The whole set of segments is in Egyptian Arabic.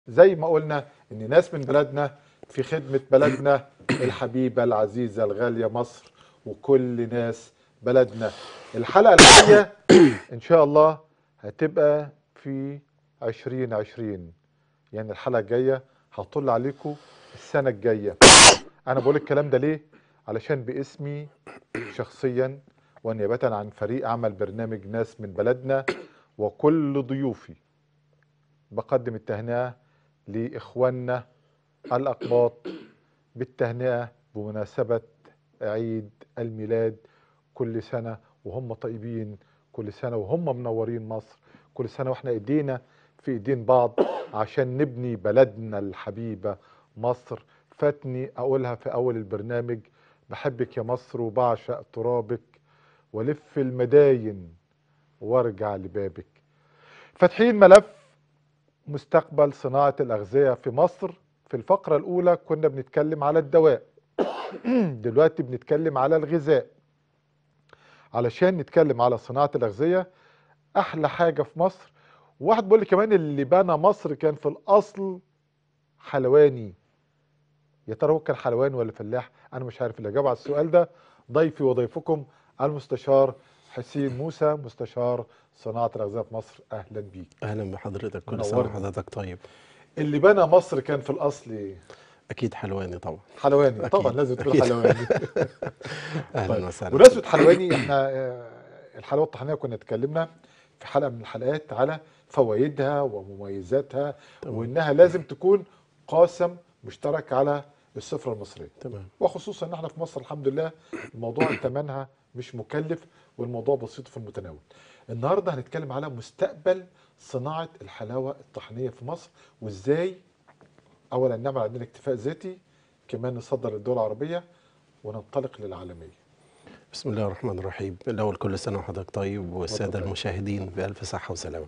زي ما قلنا ان ناس من بلدنا في خدمة بلدنا الحبيبة العزيزة الغالية مصر وكل ناس بلدنا الحلقة الجاية ان شاء الله هتبقى في عشرين عشرين يعني الحلقة الجاية هطل عليكم السنة الجاية انا بقول الكلام ده ليه علشان باسمي شخصيا ونيابة عن فريق عمل برنامج ناس من بلدنا وكل ضيوفي بقدم التهنئة لإخواننا الأقباط بالتهنئة بمناسبة عيد الميلاد كل سنة وهم طيبين كل سنة وهم منورين مصر كل سنة واحنا ايدينا في ايدين بعض عشان نبني بلدنا الحبيبة مصر فاتني اقولها في اول البرنامج بحبك يا مصر وبعشق ترابك ولف المداين وارجع لبابك فاتحين ملف مستقبل صناعة الأغذية في مصر في الفقرة الأولى كنا بنتكلم على الدواء دلوقتي بنتكلم على الغذاء علشان نتكلم على صناعة الأغذية أحلى حاجة في مصر واحد بيقول لي كمان اللي بنى مصر كان في الأصل حلواني يا ترى هو كان حلواني ولا فلاح أنا مش عارف الإجابة على السؤال ده ضيفي وضيفكم المستشار حسين موسى مستشار صناعة الأغذية في مصر أهلا بيك اهلا بحضرتك كل سنه منورني. وحضرتك طيب اللي بنى مصر كان في الأصل إيه؟ اكيد حلواني طبعا حلواني أكيد. طبعا لازم تقول أكيد. حلواني اهلا طيب. وسهلا بمناسبة حلواني احنا آه، الحلاوة الطحينية كنا اتكلمنا في حلقة من الحلقات على فوائدها ومميزاتها تمام. وانها لازم تكون قاسم مشترك على السفرة المصرية تمام وخصوصا ان احنا في مصر الحمد لله الموضوع ثمنها مش مكلف والموضوع بسيط في المتناول النهارده هنتكلم على مستقبل صناعة الحلاوة الطحينية في مصر وازاي اولا نعمل عندنا اكتفاء ذاتي كمان نصدر للدول العربية وننطلق للعالمية بسم الله الرحمن الرحيم الاول كل سنه وحضرتك طيب والساده اتفضل. المشاهدين بالف صحه وسلامه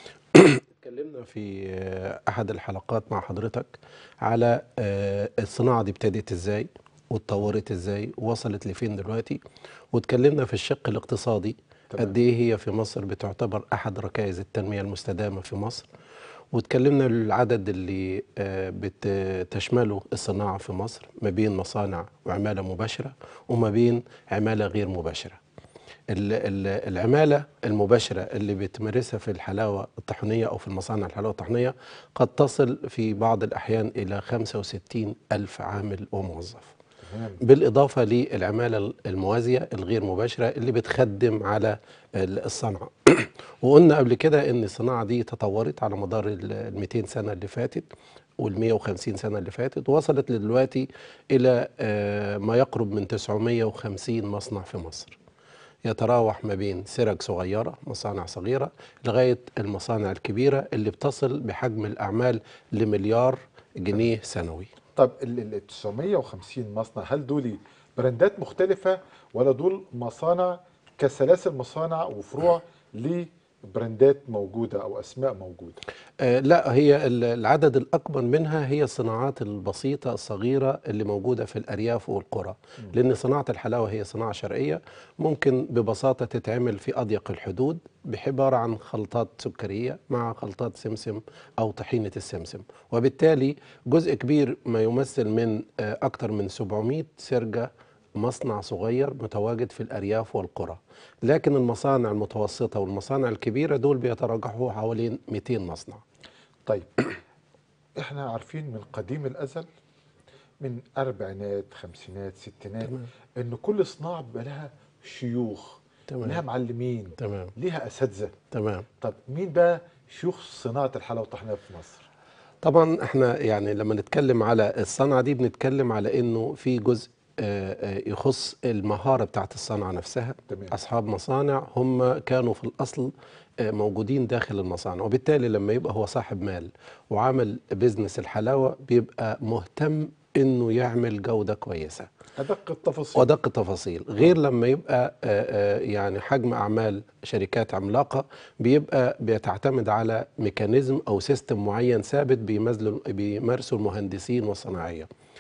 اتكلمنا في آه، احد الحلقات مع حضرتك على آه، الصناعه دي ابتدت ازاي واتطورت ازاي ووصلت لفين دلوقتي واتكلمنا في الشق الاقتصادي تمام. قد ايه هي في مصر بتعتبر احد ركائز التنميه المستدامه في مصر واتكلمنا العدد اللي آه، بتشمله الصناعه في مصر ما بين مصانع وعماله مباشره وما بين عماله غير مباشره ال- ال- العمالة المباشرة اللي بتمارسها في الحلاوة الطحينية أو في المصانع الحلاوة الطحينية قد تصل في بعض الأحيان إلى 65 ألف عامل وموظف تمام بالإضافة للعمالة الموازية الغير مباشرة اللي بتخدم على ال- الصنعة وقلنا قبل كده أن الصناعة دي تطورت على مدار ال 200 سنة اللي فاتت وال 150 سنة اللي فاتت وصلت دلوقتي إلى آه، ما يقرب من 950 مصنع في مصر يتراوح ما بين سرج صغيرة مصانع صغيرة لغاية المصانع الكبيرة اللي بتصل بحجم الأعمال لمليار جنيه سنوي طب ال ال 950 مصنع هل دول براندات مختلفة ولا دول مصانع كسلاسل مصانع وفروع لبراندات موجودة أو أسماء موجودة؟ آه، لا هي ال- العدد الأكبر منها هي الصناعات البسيطة الصغيرة اللي موجودة في الأرياف والقرى لأن صناعة الحلاوة هي صناعة شرقية ممكن ببساطة تتعمل في أضيق الحدود بعبارة عن خلطات سكرية مع خلطات سمسم أو طحينة السمسم وبالتالي جزء كبير ما يمثل من آه، أكثر من 700 سرجة مصنع صغير متواجد في الأرياف والقرى لكن المصانع المتوسطة والمصانع الكبيرة دول بيتراجحوا حوالين 200 مصنع طيب احنا عارفين من قديم الأزل من أربعينات خمسينات ستينات تمام. إن كل صناعة بيبقى لها شيوخ تمام. لها معلمين تمام ليها أساتذة تمام طب مين بقى شيوخ صناعة الحلاوة الطحينية في مصر؟ طبعا احنا يعني لما نتكلم على الصنعة دي بنتكلم على انه في جزء آه، آه، يخص المهارة بتاعت الصنعة نفسها تمام. أصحاب مصانع هم كانوا في الأصل آه، موجودين داخل المصانع وبالتالي لما يبقى هو صاحب مال وعمل بيزنس الحلاوة بيبقى مهتم انه يعمل جودة كويسة أدق التفاصيل ودق التفاصيل غير لما يبقى آه، آه، يعني حجم اعمال شركات عملاقه بيبقى بتعتمد على ميكانيزم او سيستم معين ثابت بيمثله- بيمارسه المهندسين والصناعيه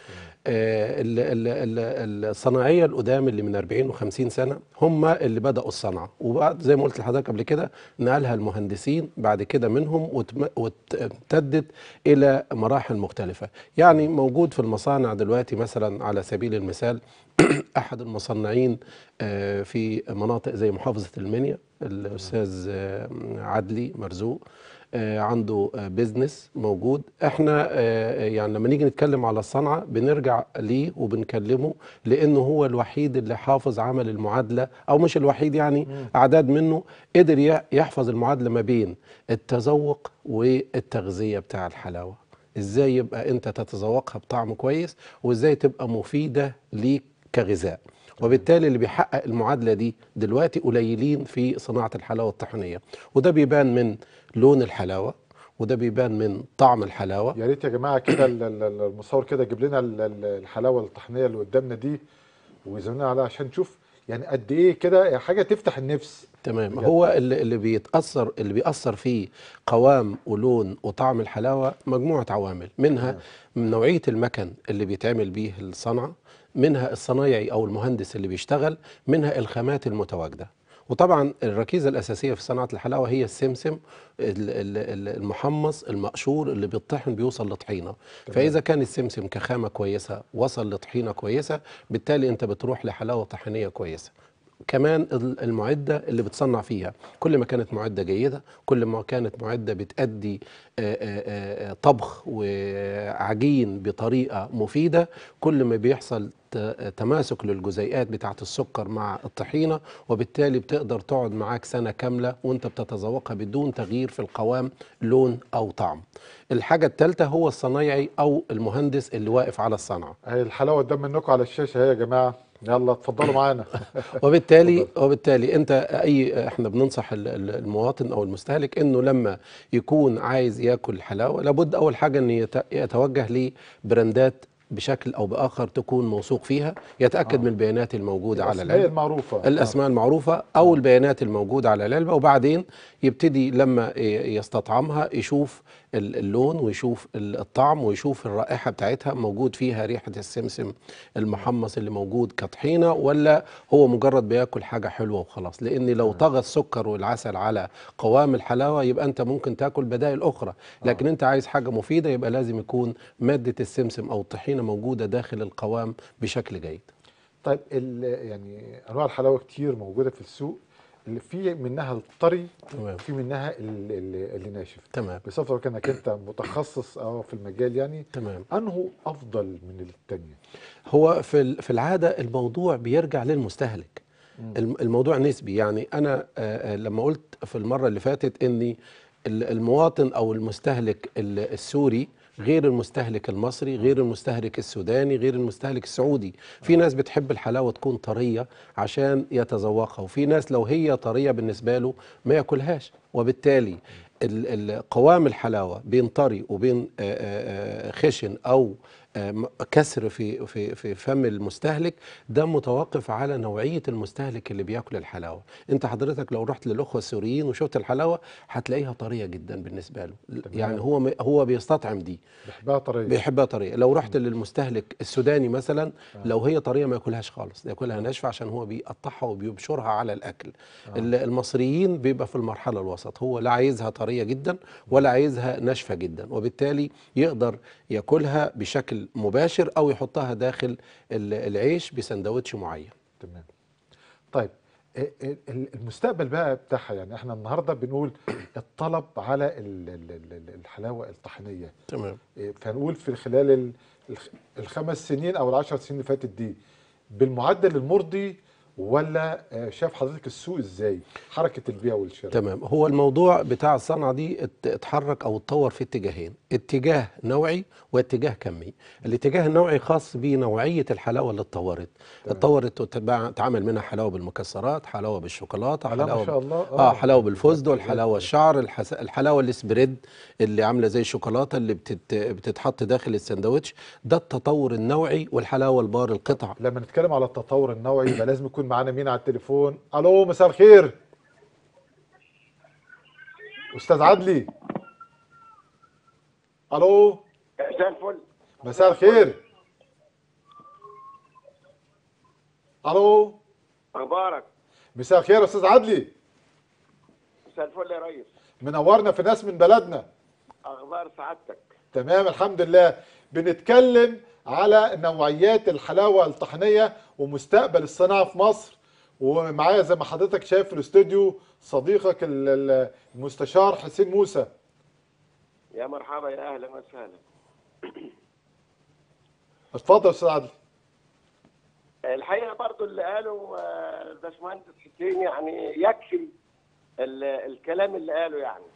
آه، ال- ال- ال- الصناعيه القدام اللي من 40 و50 سنه هم اللي بداوا الصنعه وبعد زي ما قلت لحضرتك قبل كده نقلها المهندسين بعد كده منهم وتم- وامتدت الى مراحل مختلفه يعني موجود في المصانع دلوقتي مثلا على سبيل المثال احد المصنعين آه، في مناطق زي محافظه المنيا الاستاذ آه، عدلي مرزوق آه، عنده آه، بيزنس موجود احنا آه، يعني لما نيجي نتكلم على الصنعه بنرجع ليه وبنكلمه لانه هو الوحيد اللي حافظ عمل المعادله او مش الوحيد يعني اعداد منه قدر ي- يحفظ المعادله ما بين التذوق والتغذيه بتاع الحلاوه ازاي يبقى انت تتذوقها بطعم كويس وازاي تبقى مفيده ليك كغذاء وبالتالي اللي بيحقق المعادله دي دلوقتي قليلين في صناعه الحلاوه الطحينيه وده بيبان من لون الحلاوه وده بيبان من طعم الحلاوه يا ريت يا جماعه كده ال- ال- ال- المصور كده يجيب لنا ال- ال- الحلاوه الطحينيه اللي قدامنا دي ويزمنا عليها عشان نشوف يعني قد ايه كده حاجه تفتح النفس تمام بجد. هو اللي, اللي بيتاثر اللي بيأثر فيه قوام ولون وطعم الحلاوه مجموعه عوامل منها من نوعيه المكن اللي بيتعمل بيه الصنعه منها الصنايعي او المهندس اللي بيشتغل منها الخامات المتواجده وطبعا الركيزه الاساسيه في صناعه الحلاوه هي السمسم ال- ال- ال- المحمص المقشور اللي بيطحن بيوصل لطحينه فاذا كان السمسم كخامه كويسه وصل لطحينه كويسه بالتالي انت بتروح لحلاوه طحينيه كويسه كمان ال- المعدة اللي بتصنع فيها كل ما كانت معدة جيدة كل ما كانت معدة بتأدي آه، آه، آه، طبخ وعجين بطريقة مفيدة كل ما بيحصل ت- تماسك للجزيئات بتاعة السكر مع الطحينة وبالتالي بتقدر تقعد معاك سنة كاملة وانت بتتذوقها بدون تغيير في القوام لون أو طعم الحاجة الثالثة هو الصنايعي أو المهندس اللي واقف على الصنعة هي الحلاوه قدام منكم على الشاشه اهي يا جماعه يلا اتفضلوا معانا وبالتالي وبالتالي انت اي احنا بننصح ال- ال- المواطن او المستهلك انه لما يكون عايز ياكل حلاوه لابد اول حاجه ان يت- يتوجه لبراندات بشكل او باخر تكون موثوق فيها يتاكد آه. من البيانات الموجوده على الاسماء العلبه المعروفه الاسماء المعروفه او البيانات الموجوده على العلبه وبعدين يبتدي لما ي- يستطعمها يشوف ال- اللون ويشوف ال- الطعم ويشوف الرائحه بتاعتها موجود فيها ريحه السمسم المحمص اللي موجود كطحينه ولا هو مجرد بياكل حاجه حلوه وخلاص لان لو طغى السكر والعسل على قوام الحلاوه يبقى انت ممكن تاكل بدائل اخرى لكن انت عايز حاجه مفيده يبقى لازم يكون ماده السمسم او الطحينه موجوده داخل القوام بشكل جيد طيب ال- يعني انواع الحلاوه كتير موجوده في السوق اللي في منها الطري تمام وفي منها ال- ال- اللي ناشف تمام بصفه كانك انت متخصص اه في المجال يعني تمام انه افضل من الثانيه هو في ال- في العاده الموضوع بيرجع للمستهلك الم- الموضوع نسبي يعني انا آه، آه، لما قلت في المره اللي فاتت اني ال- المواطن او المستهلك ال- السوري غير المستهلك المصري غير المستهلك السوداني غير المستهلك السعودي في ناس بتحب الحلاوه تكون طريه عشان يتذوقها وفي ناس لو هي طريه بالنسبه له ما ياكلهاش وبالتالي ال- ال- قوام الحلاوه بين طري وبين آه، آه، آه، خشن او آه، م- كسر في في في فم المستهلك ده متوقف على نوعيه المستهلك اللي بياكل الحلاوه انت حضرتك لو رحت للاخوه السوريين وشفت الحلاوه هتلاقيها طريه جدا بالنسبه له يعني هو م- هو بيستطعم دي بحبها طريه بيحبها طريه لو رحت للمستهلك السوداني مثلا لو هي طريه ما ياكلهاش خالص ياكلها ناشفه عشان هو بيقطعها وبيبشرها على الاكل ال- المصريين بيبقى في المرحله الوسط هو لا عايزها طريه جدا ولا عايزها ناشفه جدا وبالتالي يقدر ياكلها بشكل مباشر او يحطها داخل ال- العيش بسندوتش معين تمام طيب ال- ال- المستقبل بقى بتاعها يعني احنا النهارده بنقول الطلب على ال- ال- ال- الحلاوه الطحينيه تمام إيه، فنقول في خلال ال- الخ- الخمس سنين او العشر سنين اللي فاتت دي بالمعدل المرضي ولا آه، شاف حضرتك السوق ازاي حركه البيع والشراء تمام هو الموضوع بتاع الصنعة دي ات- اتحرك او اتطور في اتجاهين اتجاه نوعي واتجاه كمي الاتجاه النوعي خاص بنوعية الحلاوة اللي اتطورت تمام. اتطورت وتبع- اتعمل منها حلاوة بالمكسرات حلاوة بالشوكولاتة لا ما حلاوة شاء الله اه حلاوه بالفستق الحلاوه الشعر الحس... الحلاوه السبريد اللي عامله زي الشوكولاته اللي بتت... بتتحط داخل السندوتش ده التطور النوعي والحلاوه البار القطع لما نتكلم على التطور النوعي يبقى لازم يكون معانا مين على التليفون الو مساء الخير استاذ عدلي الو مساء الفل مساء الخير الو اخبارك مساء الخير يا استاذ عدلي مساء الفل يا ريس منورنا في ناس من بلدنا اخبار سعادتك تمام الحمد لله بنتكلم على نوعيات الحلاوه الطحينيه ومستقبل الصناعه في مصر ومعايا زي ما حضرتك شايف في الاستوديو صديقك ال- ال- المستشار حسين موسى يا مرحبا يا اهلا وسهلا اتفضل يا استاذ عدلي الحقيقه برضو اللي قاله آه، الباشمهندس حسين يعني يكفي ال- الكلام اللي قاله يعني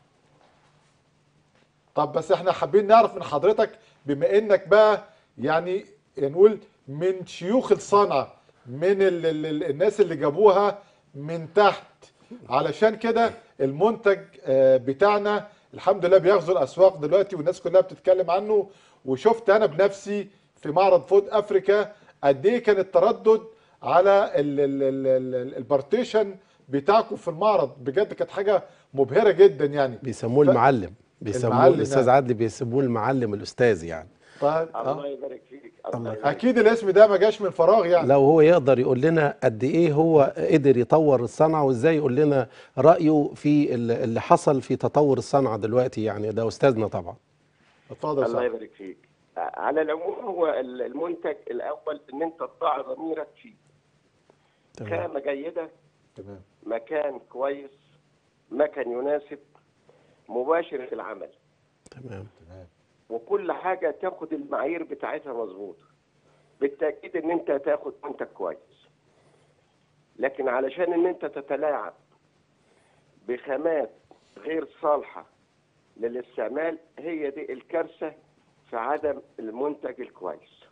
طب بس احنا حابين نعرف من حضرتك بما انك بقى يعني نقول من شيوخ الصنعة من ال ال ال الناس اللي جابوها من تحت علشان كده المنتج آه، بتاعنا الحمد لله بيغزو الاسواق دلوقتي والناس كلها بتتكلم عنه وشفت انا بنفسي في معرض فود افريكا قد ايه كان التردد على ال ال ال ال البارتيشن بتاعكم في المعرض بجد كانت حاجه مبهره جدا يعني بيسموه ف- المعلم بيسموه المعلم، الاستاذ نعم. عدلي بيسموه المعلم الاستاذ يعني طيب الله آه. يبارك فيك الله الله يبارك اكيد الاسم ده ما جاش من فراغ يعني لو هو يقدر يقول لنا قد ايه هو قدر يطور الصنعه وازاي يقول لنا رايه في ال- اللي حصل في تطور الصنعه دلوقتي يعني ده استاذنا طبعا اتفضل يا الله سعد. يبارك فيك على العموم هو ال- المنتج الاول ان انت تضع ضميرك فيه تمام خامه جيده تمام مكان كويس مكان يناسب مباشر في العمل تمام تمام وكل حاجه تاخد المعايير بتاعتها مظبوطه بالتاكيد ان انت تاخد منتج كويس لكن علشان ان انت تتلاعب بخامات غير صالحه للاستعمال هي دي الكارثه في عدم المنتج الكويس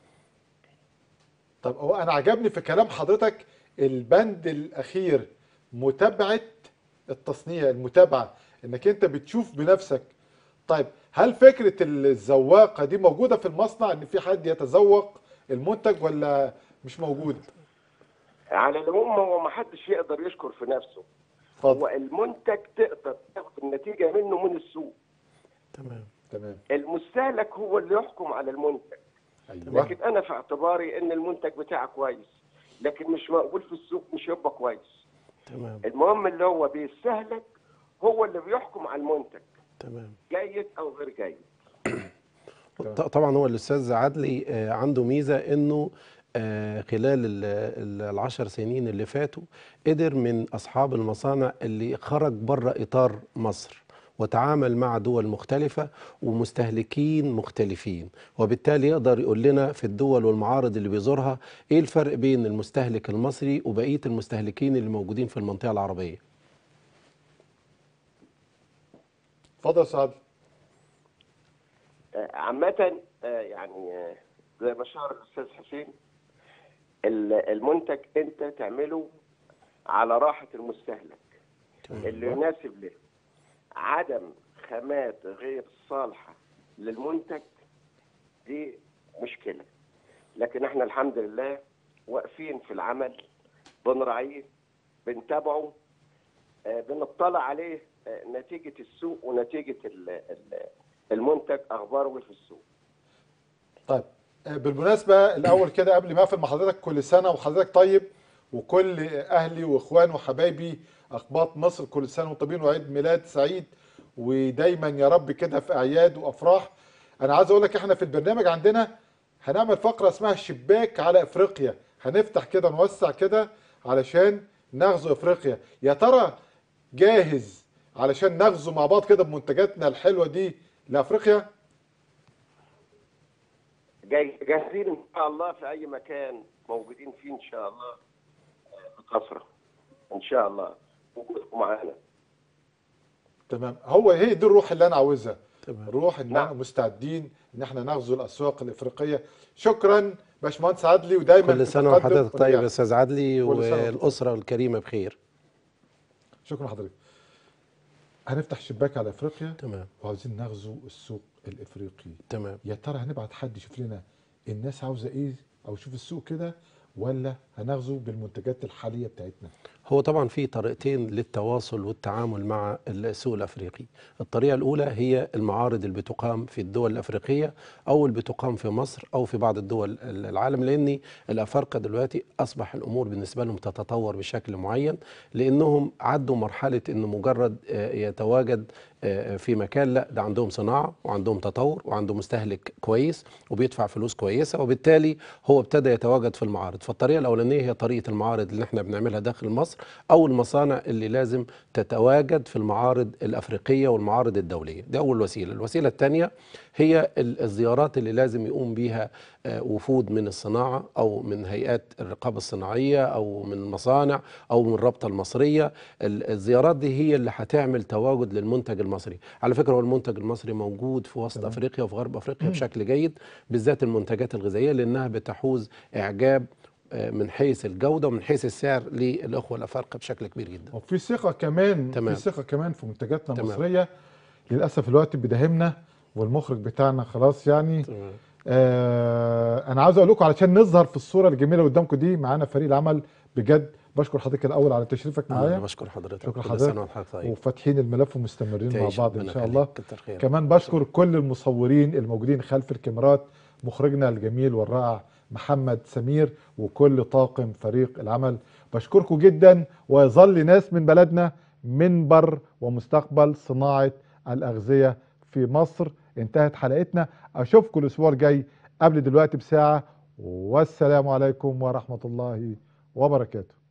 طب هو انا عجبني في كلام حضرتك البند الاخير متابعه التصنيع المتابعه انك انت بتشوف بنفسك طيب هل فكره الزواقه دي موجوده في المصنع ان في حد يتذوق المنتج ولا مش موجود على العموم هو ما حدش يقدر يشكر في نفسه هو اتفضل المنتج تقدر تاخد النتيجه منه من السوق تمام تمام المستهلك هو اللي يحكم على المنتج ايوه لكن انا في اعتباري ان المنتج بتاعي كويس لكن مش مقبول في السوق مش هيبقى كويس تمام المهم اللي هو بيستهلك هو اللي بيحكم على المنتج تمام جيد او غير جيد ط- طبعا هو الاستاذ عدلي آه، عنده ميزه انه آه، خلال ال- ال- العشر سنين اللي فاتوا قدر من اصحاب المصانع اللي خرج بره اطار مصر وتعامل مع دول مختلفة ومستهلكين مختلفين وبالتالي يقدر يقول لنا في الدول والمعارض اللي بيزورها ايه الفرق بين المستهلك المصري وبقية المستهلكين اللي موجودين في المنطقة العربية اتفضل يا سعد آه، عامة آه، يعني آه، زي ما شعر الأستاذ حسين ال- المنتج أنت تعمله على راحة المستهلك اللي يناسب له عدم خامات غير صالحة للمنتج دي مشكلة لكن احنا الحمد لله واقفين في العمل بنراعيه بنتابعه آه، بنطلع عليه آه، نتيجة السوق ونتيجة ال- ال- المنتج أخباره إيه في السوق طيب آه، بالمناسبة الأول كده قبل ما أقفل مع حضرتك كل سنة وحضرتك طيب وكل أهلي وإخواني وحبايبي أقباط مصر كل سنة وانتم طيبين وعيد ميلاد سعيد ودايما يا رب كده في أعياد وأفراح أنا عايز أقول لك إحنا في البرنامج عندنا هنعمل فقرة اسمها الشباك على إفريقيا هنفتح كده نوسع كده علشان نغزو إفريقيا يا ترى جاهز علشان نغزو مع بعض كده بمنتجاتنا الحلوة دي لأفريقيا؟ جاي جاهزين إن شاء الله في أي مكان موجودين فيه إن شاء الله آه، بكثرة إن شاء الله وجودكم معانا تمام هو هي دي الروح اللي انا عاوزها تمام. روح ان نعم. احنا مستعدين ان احنا نغزو الاسواق الافريقيه شكرا باشمهندس عدلي ودايما كل في سنة تقدم وحضرتك طيب ونجاح. يا استاذ عدلي كل سنة وأنت والأسرة الكريمة بخير شكرا حضرتك هنفتح شباك على افريقيا تمام وعاوزين نغزو السوق الافريقي تمام يا ترى هنبعت حد يشوف لنا الناس عاوزه ايه او شوف السوق كده ولا هنغزو بالمنتجات الحاليه بتاعتنا هو طبعا في طريقتين للتواصل والتعامل مع السوق الافريقي الطريقه الاولى هي المعارض اللي بتقام في الدول الافريقيه او اللي بتقام في مصر او في بعض الدول العالم لان الافارقه دلوقتي اصبح الامور بالنسبه لهم تتطور بشكل معين لانهم عدوا مرحله انه مجرد آه، يتواجد آه، في مكان لا ده عندهم صناعه وعندهم تطور وعندهم مستهلك كويس وبيدفع فلوس كويسه وبالتالي هو ابتدى يتواجد في المعارض فالطريقه الاولانيه هي طريقه المعارض اللي احنا بنعملها داخل مصر او المصانع اللي لازم تتواجد في المعارض الافريقيه والمعارض الدوليه دي اول وسيله الوسيله الثانيه هي ال- الزيارات اللي لازم يقوم بيها آه، وفود من الصناعه او من هيئات الرقابه الصناعيه او من مصانع او من الرابطه المصريه ال- الزيارات دي هي اللي هتعمل تواجد للمنتج المصري على فكره هو المنتج المصري موجود في وسط افريقيا وفي غرب افريقيا بشكل جيد بالذات المنتجات الغذائيه لانها بتحوز اعجاب آه، من حيث الجوده ومن حيث السعر للاخوه الافارقه بشكل كبير جدا وفي ثقه كمان تمام. في ثقه كمان في منتجاتنا تمام. المصريه للاسف الوقت بيداهمنا والمخرج بتاعنا خلاص يعني تمام. آه انا عاوز اقول لكم علشان نظهر في الصوره الجميله اللي قدامكم دي معانا فريق العمل بجد بشكر حضرتك الاول على تشريفك انا معايا بشكر حضرتك شكرا كل حضرتك. سنه وحضرتك طيب وفاتحين الملف ومستمرين مع تعيش بعض ان ربنا شاء يخليك. الله كتر خيرك. كمان بشكر كل المصورين الموجودين خلف الكاميرات مخرجنا الجميل والرائع محمد سمير وكل طاقم فريق العمل بشكركم جدا ويظل ناس من بلدنا منبر ومستقبل صناعة الأغذية في مصر انتهت حلقتنا أشوفكم الأسبوع الجاي قبل دلوقتي بساعة والسلام عليكم ورحمة الله وبركاته